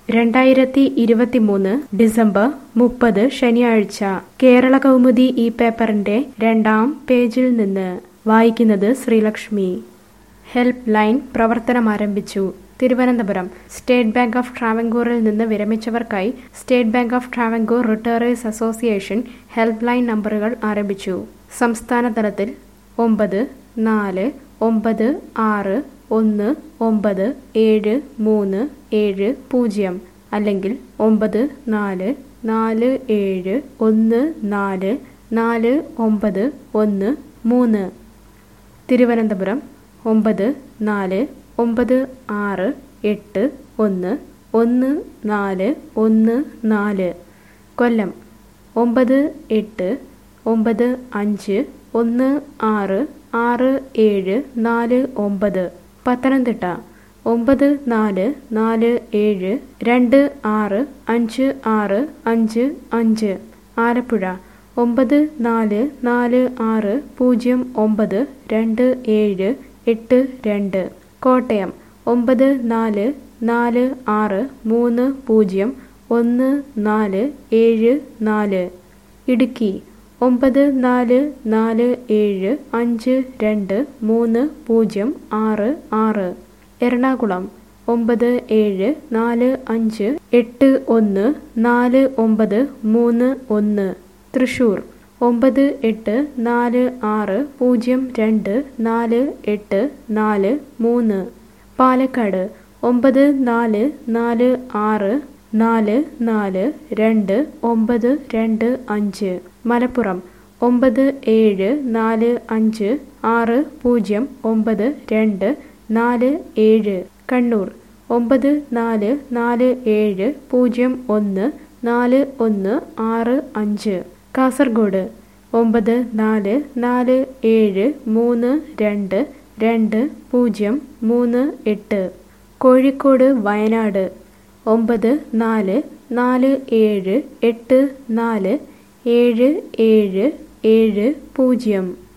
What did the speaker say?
രണ്ടായിരത്തി ഇരുപത്തിമൂന്ന് ഡിസംബർ മുപ്പത് ശനിയാഴ്ച കേരള കൗമുദി ഈ പേപ്പറിന്റെ രണ്ടാം പേജിൽ നിന്ന് വായിക്കുന്നത് ശ്രീലക്ഷ്മി ഹെൽപ്പ് ലൈൻ പ്രവർത്തനമാരംഭിച്ചു തിരുവനന്തപുരം സ്റ്റേറ്റ് ബാങ്ക് ഓഫ് ട്രാവൻകൂറിൽ നിന്ന് വിരമിച്ചവർക്കായി state bank of Travancore retirers association help line നമ്പറുകൾ ആരംഭിച്ചു സംസ്ഥാന തലത്തിൽ ഒമ്പത് നാല് ഒമ്പത് ആറ് ഒന്ന് ഒമ്പത് ഏഴ് മൂന്ന് ഏഴ് പൂജ്യം അല്ലെങ്കിൽ ഒമ്പത് നാല് നാല് ഏഴ് ഒന്ന് നാല് നാല് ഒമ്പത് ഒന്ന് മൂന്ന് തിരുവനന്തപുരം ഒമ്പത് നാല് ഒമ്പത് ആറ് എട്ട് ഒന്ന് ഒന്ന് നാല് ഒന്ന് നാല് കൊല്ലം ഒമ്പത് എട്ട് ഒമ്പത് അഞ്ച് ഒന്ന് ആറ് ആറ് ഏഴ് നാല് ഒമ്പത് പത്തനംതിട്ട ഒമ്പത് നാല് നാല് ഏഴ് രണ്ട് ആറ് അഞ്ച് ആറ് അഞ്ച് അഞ്ച് ആലപ്പുഴ ഒമ്പത് നാല് നാല് ആറ് പൂജ്യം ഒമ്പത് രണ്ട് ഏഴ് എട്ട് രണ്ട് കോട്ടയം ഒമ്പത് നാല് നാല് ആറ് മൂന്ന് പൂജ്യം ഒന്ന് നാല് ഏഴ് നാല് ഇടുക്കി ഒമ്പത് നാല് നാല് ഏഴ് അഞ്ച് രണ്ട് മൂന്ന് പൂജ്യം ആറ് ആറ് എറണാകുളം ഒമ്പത് ഏഴ് നാല് അഞ്ച് എട്ട് ഒന്ന് നാല് ഒമ്പത് മൂന്ന് ഒന്ന് തൃശൂർ ഒമ്പത് എട്ട് നാല് ആറ് പൂജ്യം രണ്ട് നാല് എട്ട് നാല് മൂന്ന് പാലക്കാട് ഒമ്പത് നാല് നാല് ആറ് നാല് നാല് രണ്ട് ഒമ്പത് രണ്ട് അഞ്ച് മലപ്പുറം ഒമ്പത് ഏഴ് നാല് അഞ്ച് ആറ് പൂജ്യം ഒമ്പത് രണ്ട് നാല് ഏഴ് കണ്ണൂർ ഒമ്പത് നാല് നാല് ഏഴ് പൂജ്യം ഒന്ന് നാല് ഒന്ന് ആറ് അഞ്ച് കാസർഗോഡ് ഒമ്പത് നാല് നാല് ഏഴ് മൂന്ന് രണ്ട് രണ്ട് പൂജ്യം മൂന്ന് എട്ട് കോഴിക്കോട് വയനാട് ഒമ്പത് നാല് നാല് ഏഴ് എട്ട് നാല് ഏഴ് ഏഴ് ഏഴ് പൂജ്യം